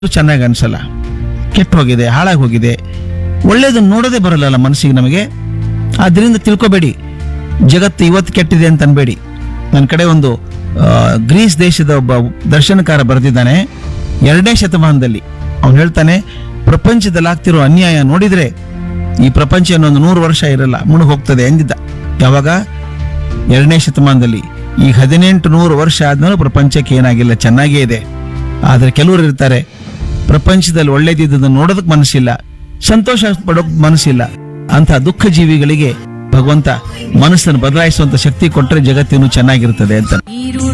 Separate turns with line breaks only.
ಚೆನ್ನಾಗಿ ಅನ್ಸಲ್ಲ ಕೆಟ್ಟು ಹೋಗಿದೆ ಹಾಳಾಗಿ ಹೋಗಿದೆ ಒಳ್ಳೇದನ್ನ ನೋಡೋದೇ ಬರಲ್ಲ ಮನಸ್ಸಿಗೆ ನಮಗೆ ಆದ್ರಿಂದ ತಿಳ್ಕೊಬೇಡಿ ಜಗತ್ತು ಇವತ್ತು ಕೆಟ್ಟಿದೆ ಅಂತ ಅನ್ಬೇಡಿ ನನ್ನ ಕಡೆ ಒಂದು ಆ, ಗ್ರೀಸ್ ದೇಶದ ಒಬ್ಬ ದರ್ಶನಕಾರ ಬರೆದಿದ್ದಾನೆ ಎರಡನೇ ಶತಮಾನದಲ್ಲಿ ಅವನು ಹೇಳ್ತಾನೆ ಪ್ರಪಂಚದಲ್ಲಿ ಆಗ್ತಿರೋ ಅನ್ಯಾಯ ನೋಡಿದ್ರೆ ಈ ಪ್ರಪಂಚ ಇನ್ನೊಂದು ನೂರು ವರ್ಷ ಇರಲ್ಲ ಮುಳುಗ್ ಹೋಗ್ತದೆ ಎಂದಿದ್ದ ಯಾವಾಗ ಎರಡನೇ ಶತಮಾನದಲ್ಲಿ ಈ ಹದಿನೆಂಟು ನೂರು ವರ್ಷ ಆದ್ಮೇಲೆ ಪ್ರಪಂಚಕ್ಕೆ ಏನಾಗಿಲ್ಲ ಚೆನ್ನಾಗೇ ಇದೆ ಆದ್ರೆ ಕೆಲವರು ಇರ್ತಾರೆ ಪ್ರಪಂಚದಲ್ಲಿ ಒಳ್ಳೇದಿದ್ದನ್ನು ನೋಡೋದಕ್ಕೆ ಮನಸ್ಸಿಲ್ಲ ಸಂತೋಷ ಪಡೋಕ್ ಮನಸ್ಸಿಲ್ಲ ಅಂತ ದುಃಖ ಜೀವಿಗಳಿಗೆ ಭಗವಂತ ಮನಸ್ಸನ್ನು ಬದಲಾಯಿಸುವಂತ ಶಕ್ತಿ ಕೊಟ್ಟರೆ ಜಗತ್ತಿನೂ ಚೆನ್ನಾಗಿರ್ತದೆ ಅಂತ